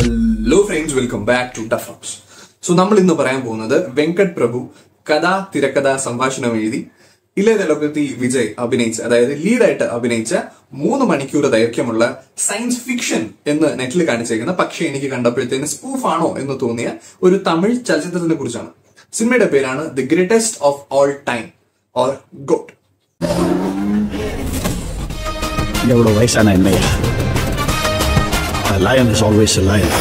Hello friends welcome back to Tough House so നമ്മൾ ഇന്ന് പറയാൻ പോകുന്നത് വെങ്കട് പ്രഭു കഥ തിരക്കഥ സംഭാഷണം എഴുതി ഇളയതലപതി വിജയ് അഭിനയിച്ച അതായത് ലീഡായിട്ട് അഭിനയിച്ച മൂന്ന് മണിക്കൂർ ദൈർഘ്യമുള്ള സയൻസ് ഫിക്ഷൻ എന്ന് നെറ്റിൽ കാണിച്ചേക്കുന്ന പക്ഷേ എനിക്ക് കണ്ടപ്പോഴത്തേന് സ്പൂഫ് ആണോ എന്ന് തോന്നിയ ഒരു തമിഴ് ചലച്ചിത്രത്തിനെ കുറിച്ചാണ് സിനിമയുടെ പേരാണ് the greatest of all time or God எவ்வளவு வயசான என்னையா A lion is always a lion.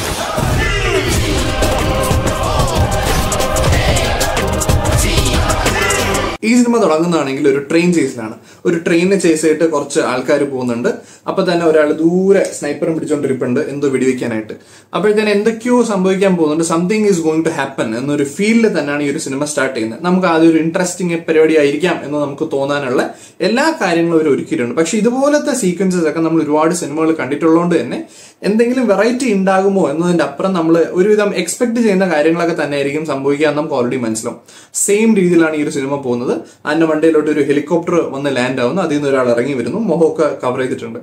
ഈ സിനിമ തുടങ്ങുന്നതാണെങ്കിൽ ഒരു ട്രെയിൻ ചേസിലാണ് ഒരു ട്രെയിനിനെ ചേസ് ചെയ്തിട്ട് കുറച്ച് ആൾക്കാർ പോകുന്നുണ്ട് അപ്പൊ തന്നെ ഒരാൾ ദൂരെ സ്നൈപ്പറും പിടിച്ചോണ്ടിരിപ്പുണ്ട് എന്തോ വെടിവെക്കാനായിട്ട് അപ്പോഴത്തേന് എന്തൊക്കെയോ സംഭവിക്കാൻ പോകുന്നുണ്ട് something is going to happen എന്നൊരു ഫീലിൽ തന്നെയാണ് ഈ ഒരു സിനിമ സ്റ്റാർട്ട് ചെയ്യുന്നത് നമുക്ക് ആദ്യം ഒരു ഇൻട്രസ്റ്റിംഗ് പരിപാടി ആയിരിക്കാം എന്ന് നമുക്ക് തോന്നാനുള്ള എല്ലാ കാര്യങ്ങളും അവർ ഒരുക്കിയിട്ടുണ്ട് പക്ഷെ ഇതുപോലത്തെ സീക്വൻസസ് ഒക്കെ നമ്മൾ ഒരുപാട് സിനിമകൾ കണ്ടിട്ടുള്ളതുകൊണ്ട് തന്നെ എന്തെങ്കിലും വെറൈറ്റി ഉണ്ടാകുമോ എന്നതിന്റെ അപ്പുറം നമ്മൾ ഒരുവിധം എക്സ്പെക്ട് ചെയ്യുന്ന കാര്യങ്ങളൊക്കെ തന്നെ ആയിരിക്കും സംഭവിക്കുക എന്ന് നമുക്ക് ഓൾറെഡി മനസ്സിലാവും സെയിം രീതിയിലാണ് ഈ ഒരു സിനിമ പോകുന്നത് അതിന്റെ വണ്ടിയിലോട്ട് ഒരു ഹെലികോപ്റ്റർ വന്ന് ലാൻഡ് ആവുന്നു അതിൽ നിന്ന് ഒരാൾ ഇറങ്ങി വരുന്നു മുഖമൊക്കെ കവർ ചെയ്തിട്ടുണ്ട്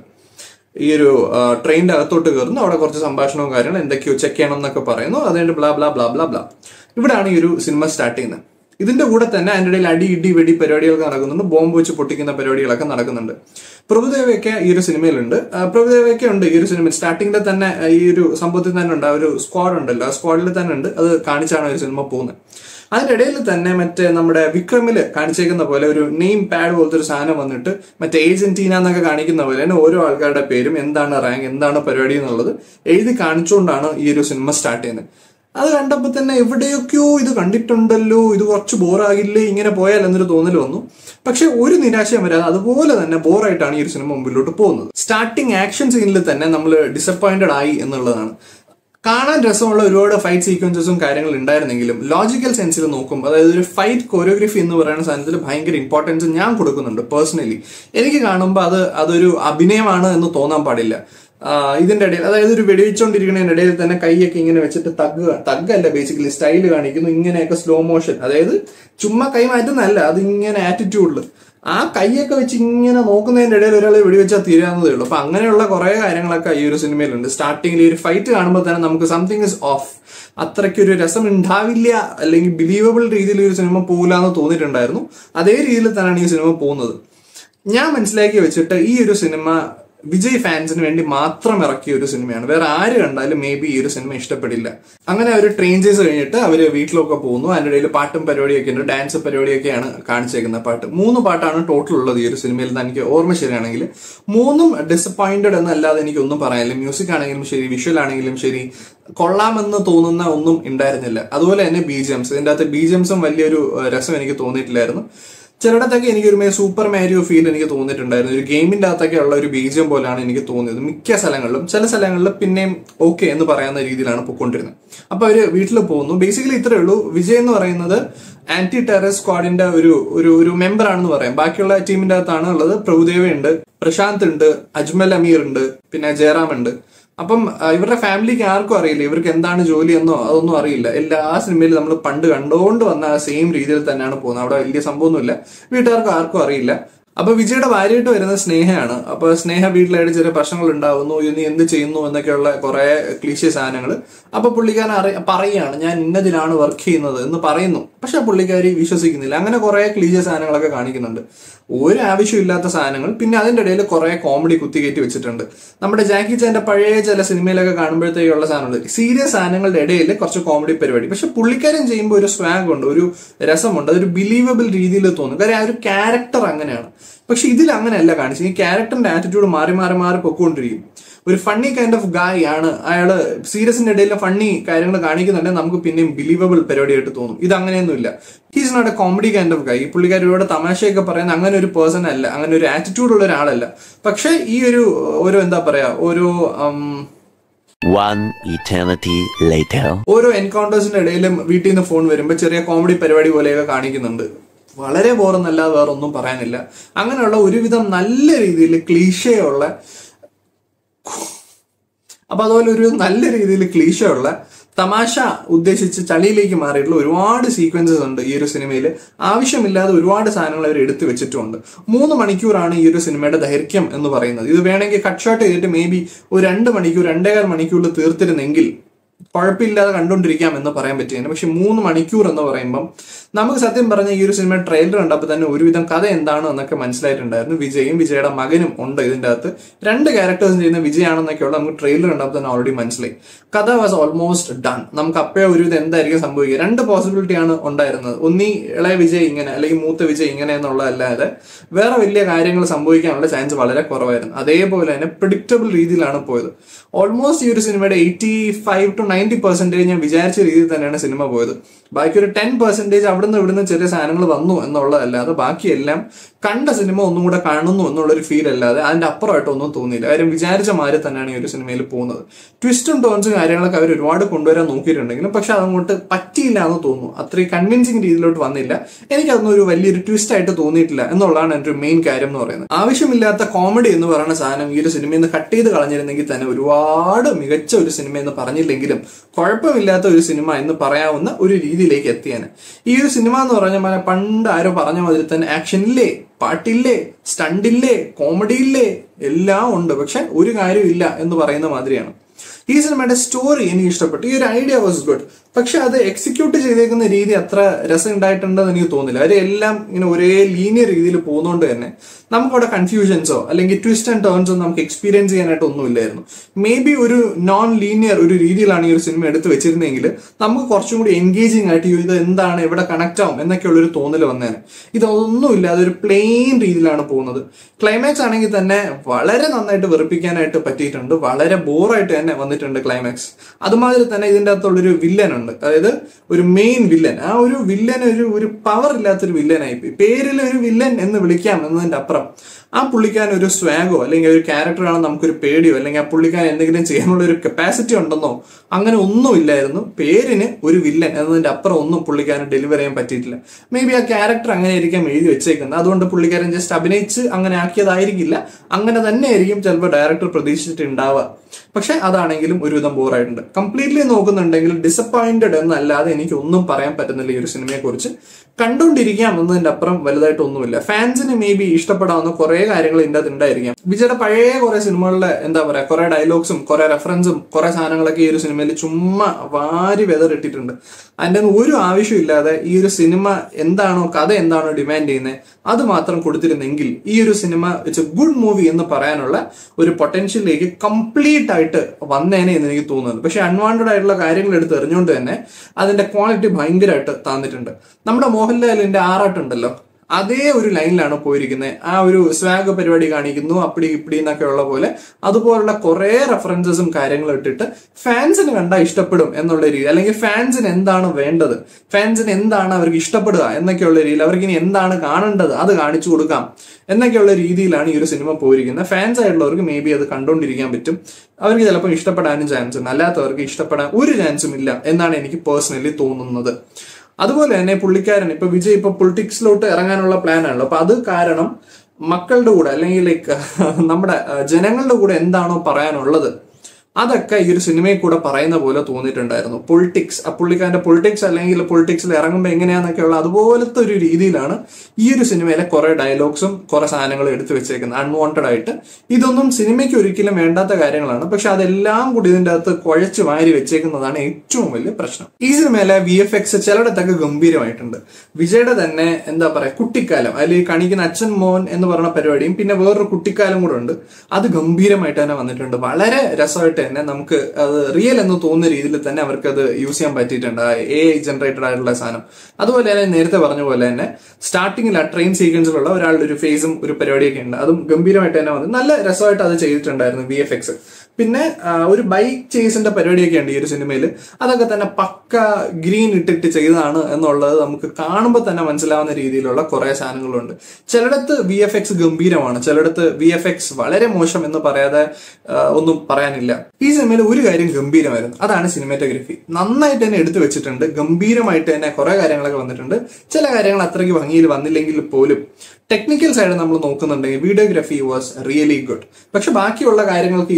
ഈ ഒരു ട്രെയിനിന്റെ അകത്തോട്ട് കയറുന്നു അവിടെ കുറച്ച് സംഭാഷണവും കാര്യങ്ങളും എന്തൊക്കെയോ ചെക്ക് ചെയ്യണം എന്നൊക്കെ പറയുന്നു അതുകൊണ്ട് blah blah blah blah blah ഇവിടെയാണ് ഈ ഒരു സിനിമ സ്റ്റാർട്ട് ചെയ്യുന്നത് ഇതിന്റെ കൂടെ തന്നെ അതിന്റെ ഇടയിൽ അടി ഇടി വെടി പരിപാടികളൊക്കെ നടക്കുന്നുണ്ട് ബോംബ് വെച്ച് പൊട്ടിക്കുന്ന പരിപാടികളൊക്കെ നടക്കുന്നുണ്ട് പ്രഭുദേവയൊക്കെ ഈ ഒരു സിനിമയിലുണ്ട് ആ, പ്രഭുദേവയൊക്കെ ഉണ്ട് ഈ ഒരു സിനിമ സ്റ്റാർട്ടിങ്ങിൽ തന്നെ ആ, ഈ ഒരു സംഭവത്തിൽ തന്നെ ഉണ്ട് ആ ഒരു സ്ക്വാഡ് ഉണ്ടല്ലോ ആ സ്ക്വാഡിൽ തന്നെ ഉണ്ട് അത് കാണിച്ചാണ് ഒരു സിനിമ പോകുന്നത് അതിന്റെ ഇടയിൽ തന്നെ മറ്റേ നമ്മുടെ വിക്രമില് കാണിച്ചേക്കുന്ന പോലെ ഒരു നെയിം പാഡ് പോലത്തെ ഒരു സാധനം വന്നിട്ട് മറ്റേ ഏജന്റീന എന്നൊക്കെ കാണിക്കുന്ന പോലെ തന്നെ ഓരോ ആൾക്കാരുടെ പേരും എന്താണ് റാങ്ക് എന്താണ് പരിപാടി എന്നുള്ളത് എഴുതി കാണിച്ചുകൊണ്ടാണ് ഈ ഒരു സിനിമ സ്റ്റാർട്ട് ചെയ്യുന്നത് അത് കണ്ടപ്പോൾ തന്നെ എവിടെയൊക്കെയോ ഇത് കണ്ടിട്ടുണ്ടല്ലോ ഇത് കുറച്ച് ബോറാകില്ലേ ഇങ്ങനെ പോയാൽ എന്നൊരു തോന്നൽ വന്നു പക്ഷെ ഒരു നിരാശയും വരാതെ അതുപോലെ തന്നെ ബോറായിട്ടാണ് ഈ ഒരു സിനിമ മുമ്പിലോട്ട് പോകുന്നത് സ്റ്റാർട്ടിങ് ആക്ഷൻ സീനിൽ തന്നെ നമ്മൾ ഡിസപ്പോയിന്റഡ് ആയി എന്നുള്ളതാണ് കാണാൻ രസമുള്ള ഒരുപാട് ഫൈറ്റ് സീക്വൻസസും കാര്യങ്ങളും ഉണ്ടായിരുന്നെങ്കിലും ലോജിക്കൽ സെൻസിൽ നോക്കുമ്പോൾ അതായത് ഒരു ഫൈറ്റ് കൊറിയോഗ്രഫി എന്ന് പറയുന്ന സാധനത്തിൽ ഭയങ്കര ഇമ്പോർട്ടൻസ് ഞാൻ കൊടുക്കുന്നുണ്ട് പേഴ്സണലി എനിക്ക് കാണുമ്പോൾ അത് അതൊരു അഭിനയമാണ് എന്ന് തോന്നാൻ പാടില്ല ആ, ഇതിന്റെ ഇടയിൽ അതായത് ഒരു വെടിവെച്ചോണ്ടിരിക്കുന്നതിന്റെ ഇടയിൽ തന്നെ കൈയൊക്കെ ഇങ്ങനെ വെച്ചിട്ട് തഗ് തഗ്ഗല്ല ബേസിക്കലി സ്റ്റൈൽ കാണിക്കുന്നു ഇങ്ങനെയൊക്കെ സ്ലോ മോഷൻ അതായത് ചുമ്മാ കൈ മാറ്റുന്നതല്ല അത് ഇങ്ങനെ ആറ്റിറ്റ്യൂഡിൽ ആ കൈയൊക്കെ വെച്ച് ഇങ്ങനെ നോക്കുന്നതിന്റെ ഇടയിൽ ഒരാൾ വെടിവെച്ചാൽ തീരാവുന്നതേ ഉള്ളൂ അപ്പൊ അങ്ങനെയുള്ള കുറെ കാര്യങ്ങളൊക്കെ ഈ ഒരു സിനിമയിലുണ്ട് സ്റ്റാർട്ടിങ്ങിൽ ഈ ഒരു ഫൈറ്റ് കാണുമ്പോൾ തന്നെ നമുക്ക് സംതിങ് ഇസ് ഓഫ് അത്രയ്ക്കൊരു രസം ഉണ്ടാവില്ല അല്ലെങ്കിൽ ബിലീവബിൾ രീതിയിൽ ഈ ഒരു സിനിമ പോകില്ല എന്ന് തോന്നിയിട്ടുണ്ടായിരുന്നു അതേ രീതിയിൽ തന്നെയാണ് ഈ സിനിമ പോകുന്നത് ഞാൻ മനസ്സിലാക്കി വെച്ചിട്ട് ഈ ഒരു സിനിമ വിജയ് ഫാൻസിന് വേണ്ടി മാത്രം ഇറക്കിയ ഒരു സിനിമയാണ് വേറെ ആര് കണ്ടാലും മേ ബി ഈ ഒരു സിനിമ ഇഷ്ടപ്പെടില്ല അങ്ങനെ അവർ ട്രെയിൻ ചെയ്ത് കഴിഞ്ഞിട്ട് അവർ വീട്ടിലൊക്കെ പോകുന്നു അതിൻ്റെ ഇടയിൽ പാട്ടും പരിപാടിയൊക്കെ ഉണ്ട് ഡാൻസ് പരിപാടിയൊക്കെയാണ് കാണിച്ചേക്കുന്ന പാട്ട് മൂന്ന് പാട്ടാണ് ടോട്ടൽ ഉള്ളത് ഈ ഒരു സിനിമയിൽ നിന്ന് എനിക്ക് ഓർമ്മ ശരിയാണെങ്കിൽ മൂന്നും ഡിസപ്പോയിന്റഡ് എന്നല്ലാതെ എനിക്ക് ഒന്നും പറയാനില്ല മ്യൂസിക് ആണെങ്കിലും ശരി വിഷ്വൽ ആണെങ്കിലും ശരി കൊള്ളാമെന്ന് തോന്നുന്ന ഒന്നും ഉണ്ടായിരുന്നില്ല അതുപോലെ തന്നെ ബി ജി എംസ് ഇതിൻ്റെ അകത്ത് ബി ജി എംസും വലിയൊരു ഏഹ്, രസം എനിക്ക് തോന്നിയിട്ടില്ലായിരുന്നു ചിലയിടത്തൊക്കെ എനിക്ക് ഒരു സൂപ്പർ മാരിയോ ഫീൽ എനിക്ക് തോന്നിയിട്ടുണ്ടായിരുന്നു ഒരു ഗെയിമിന്റെ അകത്തൊക്കെ ഉള്ള ഒരു ബീജം പോലെയാണ് എനിക്ക് തോന്നിയത് മിക്ക സ്ഥലങ്ങളിലും ചില സ്ഥലങ്ങളിൽ പിന്നെയും ഓക്കെ എന്ന് പറയാവുന്ന രീതിയിലാണ് പൊയ്ക്കൊണ്ടിരുന്നത് അപ്പൊ അവര് വീട്ടിൽ പോകുന്നു ബേസിക്കലി ഇത്രയേ ഉള്ളൂ വിജയ് എന്ന് പറയുന്നത് ആന്റി ടെറർ സ്ക്വാഡിന്റെ ഒരു ഒരു ഒരു മെമ്പർ ആണെന്ന് പറയാം ബാക്കിയുള്ള ടീമിന്റെ അകത്താണ് ഉള്ളത് പ്രഭുദേവ ഉണ്ട് പ്രശാന്ത് ഉണ്ട് അജ്മൽ അമീർ ഉണ്ട് പിന്നെ ജയറാം ഉണ്ട് അപ്പം ആ, ഇവരുടെ ഫാമിലിക്ക് ആർക്കും അറിയില്ല ഇവർക്ക് എന്താണ് ജോലി എന്നോ അതൊന്നും അറിയില്ല എല്ലാ സിനിമയിലും നമ്മൾ പണ്ട് കണ്ടുകൊണ്ട് വന്ന ആ സെയിം രീതിയിൽ തന്നെയാണ് പോകുന്നത് അവിടെ വലിയ സംഭവമൊന്നുമില്ല വീട്ടുകാർക്ക് ആർക്കും അറിയില്ല അപ്പൊ വിജയുടെ ഭാര്യയായിട്ട് വരുന്ന സ്നേഹയാണ് അപ്പൊ സ്നേഹ വീട്ടിലായിട്ട് ചെറിയ പ്രശ്നങ്ങൾ ഉണ്ടാവുന്നു ഇത് നീ എന്ത് ചെയ്യുന്നു എന്നൊക്കെയുള്ള കുറെ ക്ലീശ സാധനങ്ങൾ അപ്പൊ പുള്ളിക്കാരൻ അറി പറയാണ് ഞാൻ ഇന്നതിലാണ് വർക്ക് ചെയ്യുന്നത് എന്ന് പറയുന്നു പക്ഷെ പുള്ളിക്കാരി വിശ്വസിക്കുന്നില്ല അങ്ങനെ കുറെ ക്ലീശ സാധനങ്ങളൊക്കെ കാണിക്കുന്നുണ്ട് ഒരു ആവശ്യമില്ലാത്ത സാധനങ്ങൾ പിന്നെ അതിന്റെ ഇടയിൽ കുറെ കോമഡി കുത്തികയറ്റി വെച്ചിട്ടുണ്ട് നമ്മുടെ ജാക്കി ചാന്റെ പഴയ ചില സിനിമയിലൊക്കെ കാണുമ്പോഴത്തേക്കുള്ള സാധനങ്ങൾ സീരിയസ് സാധനങ്ങളുടെ ഇടയിൽ കുറച്ച് കോമഡി പരിപാടി പക്ഷെ പുള്ളിക്കാരൻ ചെയ്യുമ്പോൾ ഒരു സ്വാഗ് ഉണ്ട് ഒരു രസമുണ്ട് അതൊരു ബിലീവബിൾ രീതിയിൽ തോന്നും കാര്യം ആ ഒരു ക്യാരക്ടർ അങ്ങനെയാണ് പക്ഷെ ഇതിൽ അങ്ങനെയല്ല കാണിച്ചത് ഈ ക്യാരക്ടറിന്റെ ആറ്റിറ്റ്യൂഡ് മാറി മാറി മാറി പൊക്കോണ്ടിരിക്കും ഒരു ഫണ്ണി കൈൻഡ് ഓഫ് ഗായ് ആണ് അയാള് സീരിയസിന്റെ ഇടയിൽ ഫണ്ണി കാര്യങ്ങൾ കാണിക്കുന്നുണ്ടെങ്കിൽ നമുക്ക് പിന്നെയും ബിലീവബിൾ പരിപാടിയായിട്ട് തോന്നും ഇത് അങ്ങനെയൊന്നുമില്ല he's not a comedy kind of guy ഈ പുള്ളിക്കാരിയുടെ തമാശയൊക്കെ പറയുന്ന അങ്ങനെ ഒരു പേഴ്സൺ അല്ല അങ്ങനെ ഒരു ആറ്റിറ്റ്യൂഡ് ഉള്ള ഒരാളല്ല പക്ഷെ ഈ ഒരു ഒരു എന്താ പറയാ ഒരു ഉം, One eternity later. ഓരോ എൻകൗണ്ടേഴ്സിന്റെ ഇടയിലും വീട്ടിൽ നിന്ന് ഫോൺ വരുമ്പോൾ ചെറിയ കോമഡി പരിപാടി പോലെയൊക്കെ കാണിക്കുന്നുണ്ട് വളരെ ബോറെന്നല്ലാതെ വേറെ ഒന്നും പറയാനില്ല അങ്ങനെയുള്ള ഒരുവിധം നല്ല രീതിയിൽ ക്ലീശയുള്ള അപ്പൊ അതുപോലെ ഒരു നല്ല രീതിയിൽ ക്ലീശയുള്ള തമാശ ഉദ്ദേശിച്ച് ചളിയിലേക്ക് മാറിയിട്ടുള്ള ഒരുപാട് സീക്വൻസസ് ഉണ്ട് ഈ ഒരു സിനിമയിൽ ആവശ്യമില്ലാതെ ഒരുപാട് സാധനങ്ങൾ അവർ എടുത്തു വെച്ചിട്ടുമുണ്ട് മൂന്ന് മണിക്കൂറാണ് ഈ ഒരു സിനിമയുടെ ദൈർഘ്യം എന്ന് പറയുന്നത് ഇത് വേണമെങ്കിൽ കട്ട് ഷോട്ട് ചെയ്തിട്ട് മേ ബി ഒരു രണ്ട് മണിക്കൂർ രണ്ടേകാൽ മണിക്കൂറിൽ തീർത്തിരുന്നെങ്കിൽ കുഴപ്പമില്ലാതെ കണ്ടുകൊണ്ടിരിക്കാം എന്ന് പറയാൻ പറ്റിയാണ് പക്ഷെ മൂന്ന് മണിക്കൂർ എന്ന് പറയുമ്പം നമുക്ക് സത്യം പറഞ്ഞ ഈ ഒരു സിനിമ ട്രെയിലർ കണ്ടപ്പോൾ തന്നെ ഒരുവിധം കഥ എന്താണ് എന്നൊക്കെ മനസ്സിലായിട്ടുണ്ടായിരുന്നു വിജയും വിജയുടെ മകനും ഉണ്ട് ഇതിന്റെ അകത്ത് രണ്ട് ക്യാരക്ടേഴ്സ് ചെയ്യുന്ന വിജയാണെന്നൊക്കെയുള്ള നമുക്ക് ട്രെയിലർ കണ്ടപ്പോൾ തന്നെ ഓൾറെഡി മനസ്സിലായി കഥ വാസ് ഓൾമോസ്റ്റ് ഡൺ നമുക്ക് അപ്പോഴേ ഒരുവിധം എന്തായിരിക്കും സംഭവിക്കുക രണ്ട് പോസിബിലിറ്റി ആണ് ഉണ്ടായിരുന്നത് ഒന്നീ ഇളയ വിജയ് ഇങ്ങനെ അല്ലെങ്കിൽ മൂത്ത വിജയ് ഇങ്ങനെ എന്നുള്ളതല്ലാതെ വേറെ വലിയ കാര്യങ്ങൾ സംഭവിക്കാനുള്ള ചാൻസ് വളരെ കുറവായിരുന്നു അതേപോലെ തന്നെ പ്രിഡിക്റ്റബിൾ രീതിയിലാണ് പോയത് ഓൾമോസ്റ്റ് ഈ ഒരു സിനിമയുടെ eighty five to ninety percentage ഞാൻ വിചാരിച്ച രീതിയിൽ തന്നെയാണ് സിനിമ പോയത് ബാക്കി ഒരു ടെൻ പെർസെന്റേജ് അവിടുന്ന് ഇവിടുന്ന് ചെറിയ സാധനങ്ങൾ വന്നു എന്നുള്ളതല്ലാതെ ബാക്കിയെല്ലാം കണ്ട സിനിമ ഒന്നും കൂടെ കാണുന്നു എന്നുള്ളൊരു ഫീൽ അല്ലാതെ അതിന്റെ അപ്പുറമായിട്ട് ഒന്നും തോന്നിയില്ല കാര്യം വിചാരിച്ച മാതിരി തന്നെയാണ് ഈ ഒരു സിനിമയിൽ പോകുന്നത് ട്വിസ്റ്റും ടോൺസും കാര്യങ്ങളൊക്കെ അവർ ഒരുപാട് കൊണ്ടുവരാൻ നോക്കിയിട്ടുണ്ടെങ്കിലും പക്ഷെ അതങ്ങോട്ട് പറ്റിയില്ല എന്ന് തോന്നുന്നു അത്രയും കൺവിൻസിങ് രീതിയിലോട്ട് വന്നില്ല എനിക്കതൊന്നും ഒരു വലിയൊരു ട്വിസ്റ്റ് ആയിട്ട് തോന്നിയിട്ടില്ല എന്നുള്ളതാണ് എൻ്റെ ഒരു മെയിൻ കാര്യം എന്ന് പറയുന്നത് ആവശ്യമില്ലാത്ത കോമഡി എന്ന് പറയുന്ന സാധനം ഈ ഒരു സിനിമയിൽ നിന്ന് കട്ട് ചെയ്ത് കളഞ്ഞിരുന്നെങ്കിൽ തന്നെ ഒരുപാട് മികച്ച ഒരു സിനിമ എന്ന് പറഞ്ഞില്ലെങ്കിലും കുഴപ്പമില്ലാത്ത ഒരു സിനിമ എന്ന് പറയാവുന്ന ഒരു രീതിയിലേക്ക് എത്തിയാണ് ഈ ഒരു സിനിമ എന്ന് പറഞ്ഞ പോലെ പണ്ട് ആരോ പറഞ്ഞ മാതിരി തന്നെ ആക്ഷൻ ഇല്ലേ പാട്ടില്ലേ സ്റ്റണ്ടില്ലേ കോമഡി ഇല്ലേ എല്ലാം ഉണ്ട് പക്ഷെ ഒരു കാര്യമില്ല എന്ന് പറയുന്ന മാതിരിയാണ് ഈ സിനിമയുടെ സ്റ്റോറി എനിക്ക് ഇഷ്ടപ്പെട്ടു ഈ ഒരു ഐഡിയ വാസ് ഗുഡ് പക്ഷെ അത് എക്സിക്യൂട്ട് ചെയ്തേക്കുന്ന രീതി അത്ര രസം ഉണ്ടായിട്ടുണ്ടെന്ന് എനിക്ക് തോന്നില്ല അവരെല്ലാം ഇങ്ങനെ ഒരേ ലീനിയർ രീതിയിൽ പോകുന്നതുകൊണ്ട് തന്നെ നമുക്കവിടെ കൺഫ്യൂഷൻസോ അല്ലെങ്കിൽ ട്വിസ്റ്റ് ആൻഡ് ടേൺസോ നമുക്ക് എക്സ്പീരിയൻസ് ചെയ്യാനായിട്ട് ഒന്നുമില്ലായിരുന്നു മേ ബി ഒരു നോൺ ലീനിയർ ഒരു രീതിയിലാണ് ഈ ഒരു സിനിമ എടുത്ത് വെച്ചിരുന്നെങ്കിൽ നമുക്ക് കുറച്ചും കൂടി എൻഗേജിങ് ആയിട്ട് ഇത് എന്താണ് എവിടെ കണക്ട് ആവും എന്നൊക്കെയുള്ള ഒരു തോന്നൽ വന്നേനെ ഇതൊന്നുമില്ല അതൊരു പ്ലെയിൻ രീതിയിലാണ് പോകുന്നത് ക്ലൈമാക്സ് ആണെങ്കിൽ തന്നെ വളരെ നന്നായിട്ട് വെറുപ്പിക്കാനായിട്ട് പറ്റിയിട്ടുണ്ട് വളരെ ബോറായിട്ട് തന്നെ വന്നിട്ടുണ്ട് ക്ലൈമാക്സ് അതുമാതിരി തന്നെ ഇതിന്റെ അകത്തുള്ളൊരു വില്ലൻ ഉണ്ട് അതായത് ഒരു മെയിൻ വില്ലൻ ആ ഒരു വില്ലൻ ഒരു ഒരു പവർ ഇല്ലാത്തൊരു വില്ലനായി പോയി പേരിൽ ഒരു വില്ലൻ എന്ന് വിളിക്കാം എന്നതിന്റെ അപ്പുറം ആ പുള്ളിക്കാൻ ഒരു സ്വാഗോ അല്ലെങ്കിൽ ഒരു ക്യാരക്ടറാണ് നമുക്കൊരു പേടിയോ അല്ലെങ്കിൽ ആ പുള്ളിക്കാൻ എന്തെങ്കിലും ചെയ്യാനുള്ള ഒരു കപ്പാസിറ്റി ഉണ്ടെന്നോ അങ്ങനെ ഒന്നുമില്ലായിരുന്നു പേരിന് ഒരു വില്ലൻ എന്നതിന്റെ അപ്പുറം ഒന്നും പുള്ളിക്കാരൻ ഡെലിവർ ചെയ്യാൻ പറ്റിയിട്ടില്ല മേ ബി ആ ക്യാരക്ടർ അങ്ങനെ ആയിരിക്കാം എഴുതി വെച്ചേക്കുന്നത് അതുകൊണ്ട് പുള്ളിക്കാരൻ ജസ്റ്റ് അഭിനയിച്ച് അങ്ങനെ ആക്കിയതായിരിക്കില്ല അങ്ങനെ തന്നെ ആയിരിക്കും ചിലപ്പോൾ ഡയറക്ടർ പ്രതീക്ഷിച്ചിട്ടുണ്ടാവുക പക്ഷെ അതാണെങ്കിലും ഒരുവിധം ബോറായിട്ടുണ്ട് കംപ്ലീറ്റ്ലി നോക്കുന്നുണ്ടെങ്കിൽ ഡിസപ്പോയിന്റഡ് എന്നല്ലാതെ എനിക്ക് ഒന്നും പറയാൻ പറ്റുന്നില്ല ഈ ഒരു സിനിമയെ കുറിച്ച് കണ്ടുകൊണ്ടിരിക്കാം എന്നതിന്റെ അപ്പുറം വലുതായിട്ട് ഒന്നുമില്ല ഫാൻസിന് മേ ബി ഇഷ്ടപ്പെടാവുന്ന കുറെ കാര്യങ്ങൾ ഇതിന്റെ അകത്ത് ഉണ്ടായിരിക്കാം വിജയുടെ പഴയ കുറെ സിനിമകളിലെ എന്താ പറയാ കുറെ ഡയലോഗ്സും കുറെ റെഫറൻസും കുറെ സാധനങ്ങളൊക്കെ ഈ ഒരു സിനിമയിൽ ചുമ്മാ വാരി വെതറിട്ടിട്ടുണ്ട് അതിന്റെ ഒന്നും ഒരു ആവശ്യമില്ലാതെ ഈ ഒരു സിനിമ എന്താണോ കഥ എന്താണോ ഡിമാൻഡ് ചെയ്യുന്നത് അത് മാത്രം കൊടുത്തിരുന്നെങ്കിൽ ഈ ഒരു സിനിമ ഇറ്റ്സ് എ ഗുഡ് മൂവി എന്ന് പറയാനുള്ള ഒരു പൊട്ടൻഷ്യലിലേക്ക് കംപ്ലീറ്റ് ആയിട്ട് വന്നേനെ എന്ന് എനിക്ക് തോന്നുന്നത് പക്ഷെ അൺവാണ്ടഡ് ആയിട്ടുള്ള കാര്യങ്ങൾ എടുത്ത് എറിഞ്ഞുകൊണ്ട് തന്നെ അതിന്റെ ക്വാളിറ്റി ഭയങ്കരമായിട്ട് താന്നിട്ടുണ്ട് നമ്മുടെ മോഹൻലാലിന്റെ ആറാട്ടുണ്ടല്ലോ അതേ ഒരു ലൈനിലാണ് പോയിരിക്കുന്നത് ആ ഒരു സ്വാഗ് പരിപാടി കാണിക്കുന്നു അപ്പടി ഇപ്പടി എന്നൊക്കെ ഉള്ള പോലെ അതുപോലുള്ള കുറെ റെഫറൻസസും കാര്യങ്ങളും ഇട്ടിട്ട് ഫാൻസിന് കണ്ടാൽ ഇഷ്ടപ്പെടും എന്നുള്ള രീതി അല്ലെങ്കിൽ ഫാൻസിന് എന്താണ് വേണ്ടത് ഫാൻസിന് എന്താണ് അവർക്ക് ഇഷ്ടപ്പെടുക എന്നൊക്കെയുള്ള രീതിയിൽ അവർക്ക് ഇനി എന്താണ് കാണേണ്ടത് അത് കാണിച്ചു കൊടുക്കാം എന്നൊക്കെയുള്ള രീതിയിലാണ് ഈ ഒരു സിനിമ പോയിരിക്കുന്നത് ഫാൻസ് ആയിട്ടുള്ളവർക്ക് മേ ബി അത് കണ്ടുകൊണ്ടിരിക്കാൻ പറ്റും അവർക്ക് ചിലപ്പോൾ ഇഷ്ടപ്പെടാനും ചാൻസ് ഉണ്ട് അല്ലാത്തവർക്ക് ഇഷ്ടപ്പെടാൻ ഒരു ചാൻസും ഇല്ല എന്നാണ് എനിക്ക് പേഴ്സണലി തോന്നുന്നത് അതുപോലെ തന്നെ പുള്ളിക്കാരൻ ഇപ്പൊ വിജയ് ഇപ്പൊ പൊളിറ്റിക്സിലോട്ട് ഇറങ്ങാനുള്ള പ്ലാൻ ആണല്ലോ അപ്പൊ അത് കാരണം മക്കളുടെ കൂടെ അല്ലെങ്കിൽ ലൈക്ക് നമ്മുടെ അഹ്, ജനങ്ങളുടെ കൂടെ എന്താണോ പറയാനുള്ളത് അതൊക്കെ ഈ ഒരു സിനിമയിൽ കൂടെ പറയുന്ന പോലെ തോന്നിയിട്ടുണ്ടായിരുന്നു പൊളിറ്റിക്സ് ആ പുള്ളിക്കാരന്റെ പൊളിറ്റിക്സ് അല്ലെങ്കിൽ പൊളിറ്റിക്സിൽ ഇറങ്ങുമ്പോൾ എങ്ങനെയാന്നൊക്കെയുള്ള അതുപോലത്തെ ഒരു രീതിയിലാണ് ഈ ഒരു സിനിമയിലെ കുറെ ഡയലോഗ്സും കുറെ സാധനങ്ങളും എടുത്തു വെച്ചേക്കുന്നത് അൺവാണ്ടഡ് ആയിട്ട് ഇതൊന്നും സിനിമയ്ക്ക് ഒരിക്കലും വേണ്ടാത്ത കാര്യങ്ങളാണ് പക്ഷെ അതെല്ലാം കൂടി ഇതിന്റെ അകത്ത് കുഴച്ച് വാരി വെച്ചേക്കുന്നതാണ് ഏറ്റവും വലിയ പ്രശ്നം ഈ സിനിമയിലെ വി എഫ് എക്സ് ചിലയിടത്തൊക്കെ ഗംഭീരമായിട്ടുണ്ട് വിജയുടെ തന്നെ എന്താ പറയാ കുട്ടിക്കാലം അതിൽ ഈ കാണിക്കുന്ന അച്ഛൻ മോൻ എന്ന് പറയുന്ന പരിപാടിയും പിന്നെ വേറൊരു കുട്ടിക്കാലം കൂടെ ഉണ്ട് അത് ഗംഭീരമായിട്ട് തന്നെ വന്നിട്ടുണ്ട് വളരെ രസമായിട്ട് തന്നെ നമുക്ക് അത് റിയൽ എന്ന് തോന്നുന്ന രീതിയിൽ തന്നെ അവർക്ക് അത് യൂസ് ചെയ്യാൻ പറ്റിയിട്ടുണ്ട് എ ഐ ജനറേറ്റഡ് ആയിട്ടുള്ള സാധനം അതുപോലെ തന്നെ നേരത്തെ പറഞ്ഞ പോലെ തന്നെ സ്റ്റാർട്ടിങ്ങിൽ ആ ട്രെയിൻ സീക്വൻസിലുള്ള ഒരാളുടെ ഒരു ഫേസും ഒരു പരിപാടിയൊക്കെ ഉണ്ട് അതും ഗംഭീരമായിട്ട് തന്നെ വന്നു നല്ല രസമായിട്ട് അത് ചെയ്തിട്ടുണ്ടായിരുന്നു വി എഫ് എക്സ് പിന്നെ ആ, ഒരു ബൈക്ക് ചേസിന്റെ പരിപാടിയൊക്കെ ഉണ്ട് ഈ ഒരു സിനിമയിൽ അതൊക്കെ തന്നെ പക്ക ഗ്രീൻ ഇട്ടിട്ട് ചെയ്തതാണ് എന്നുള്ളത് നമുക്ക് കാണുമ്പോൾ തന്നെ മനസ്സിലാവുന്ന രീതിയിലുള്ള കുറെ സാധനങ്ങളുണ്ട് ചിലയിടത്ത് വി എഫ് എക്സ് ഗംഭീരമാണ് ചിലയിടത്ത് വി എഫ് എക്സ് വളരെ മോശം എന്ന് പറയാതെ ആ, ഒന്നും പറയാനില്ല ഈ സിനിമയിൽ ഒരു കാര്യം ഗംഭീരമായിരുന്നു അതാണ് സിനിമാറ്റോഗ്രഫി നന്നായിട്ട് തന്നെ എടുത്തു വെച്ചിട്ടുണ്ട് ഗംഭീരമായിട്ട് തന്നെ കുറെ കാര്യങ്ങളൊക്കെ വന്നിട്ടുണ്ട് ചില കാര്യങ്ങൾ അത്രയ്ക്ക് ഭംഗിയിൽ വന്നില്ലെങ്കിൽ പോലും ടെക്നിക്കൽ സൈഡ് നമ്മൾ നോക്കുന്നുണ്ടെങ്കിൽ വീഡിയോഗ്രാഫി വാസ് റിയലി ഗുഡ് പക്ഷെ ബാക്കിയുള്ള കാര്യങ്ങൾക്ക് ഈ ഒരു പ്രശ്നം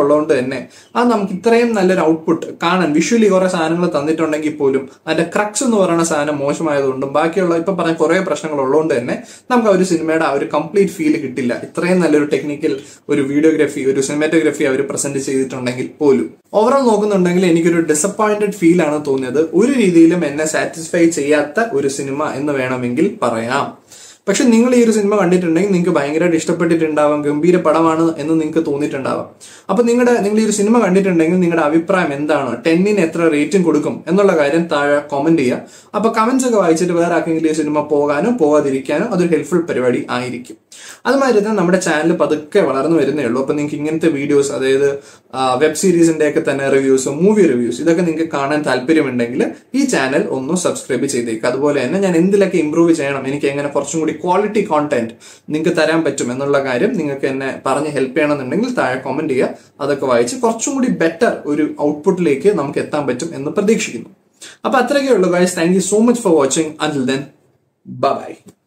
ഉള്ളതുകൊണ്ട് തന്നെ അത് നമുക്ക് ഇത്രയും നല്ലൊരു ഔട്ട്പുട്ട് കാണാൻ വിഷ്വലി കുറെ സാധനങ്ങൾ തന്നിട്ടുണ്ടെങ്കിൽ പോലും അതിന്റെ ക്രക്സ് എന്ന് പറയുന്ന സാധനം മോശമായതുകൊണ്ടും ബാക്കിയുള്ള ഇപ്പൊ പറഞ്ഞ കുറെ പ്രശ്നങ്ങൾ ഉള്ളതുകൊണ്ട് തന്നെ നമുക്ക് ആ ഒരു സിനിമയുടെ ആ ഒരു കംപ്ലീറ്റ് ഫീൽ കിട്ടില്ല ഇത്രയും നല്ലൊരു ടെക്നിക്കൽ ഒരു വീഡിയോഗ്രാഫി ഒരു സിനിമാറ്റോഗ്രഫി അവർ പ്രസന്റ് ചെയ്തിട്ടുണ്ടെങ്കിൽ പോലും ഓവറോൾ നോക്കുന്നുണ്ടെങ്കിൽ എനിക്കൊരു ഡിസപ്പോയിന്റഡ് ഫീൽ ആണ് തോന്നിയത് ഒരു രീതിയിലും എന്നെ സാറ്റിസ്ഫൈ ചെയ്യാത്ത ഒരു സിനിമ എന്ന് വേണമെങ്കിൽ പറയാം പക്ഷെ നിങ്ങൾ ഈ ഒരു സിനിമ കണ്ടിട്ടുണ്ടെങ്കിൽ നിങ്ങൾക്ക് ഭയങ്കരമായിട്ട് ഇഷ്ടപ്പെട്ടിട്ടുണ്ടാവാം ഗംഭീര പടമാണ് എന്ന് നിങ്ങൾക്ക് തോന്നിയിട്ടുണ്ടാവാം അപ്പൊ നിങ്ങളുടെ നിങ്ങൾ ഈ ഒരു സിനിമ കണ്ടിട്ടുണ്ടെങ്കിൽ നിങ്ങളുടെ അഭിപ്രായം എന്താണ് ടെന്നിന് എത്ര റേറ്റിംഗ് കൊടുക്കും എന്നുള്ള കാര്യം താഴെ കമന്റ് ചെയ്യുക അപ്പൊ കമന്റ്സ് ഒക്കെ വായിച്ചിട്ട് വേറെ ആർക്കെങ്കിലും ഈ സിനിമ പോകാനോ പോകാതിരിക്കാനോ അതൊരു ഹെൽപ്ഫുൾ പരിപാടി ആയിരിക്കും അതുമാതിരി തന്നെ നമ്മുടെ ചാനൽ പതുക്കെ വളർന്നു വരുന്നേ ഉള്ളൂ അപ്പൊ നിങ്ങൾക്ക് ഇങ്ങനത്തെ വീഡിയോസ് അതായത് വെബ് സീരീസിന്റെ ഒക്കെ തന്നെ റിവ്യൂസ് മൂവി റിവ്യൂസ് ഇതൊക്കെ നിങ്ങൾക്ക് കാണാൻ താല്പര്യമുണ്ടെങ്കിൽ ഈ ചാനൽ ഒന്ന് സബ്സ്ക്രൈബ് ചെയ്തേക്കുക അതുപോലെ തന്നെ ഞാൻ എന്തിലൊക്കെ ഇമ്പ്രൂവ് ചെയ്യണം എനിക്ക് എങ്ങനെ കുറച്ചും കൂടി ക്വാളിറ്റി കോണ്ടന്റ് നിങ്ങൾക്ക് തരാൻ പറ്റും എന്നുള്ള കാര്യം നിങ്ങൾക്ക് എന്നെ പറഞ്ഞ് ഹെൽപ്പ് ചെയ്യണമെന്നുണ്ടെങ്കിൽ താഴെ കമന്റ് ചെയ്യുക അതൊക്കെ വായിച്ച് കുറച്ചും കൂടി ബെറ്റർ ഒരു ഔട്ട്പുട്ടിലേക്ക് നമുക്ക് എത്താൻ പറ്റും എന്ന് പ്രതീക്ഷിക്കുന്നു അപ്പൊ അത്രയൊക്കെ ഉള്ളൂ guys thank you so much for watching until then by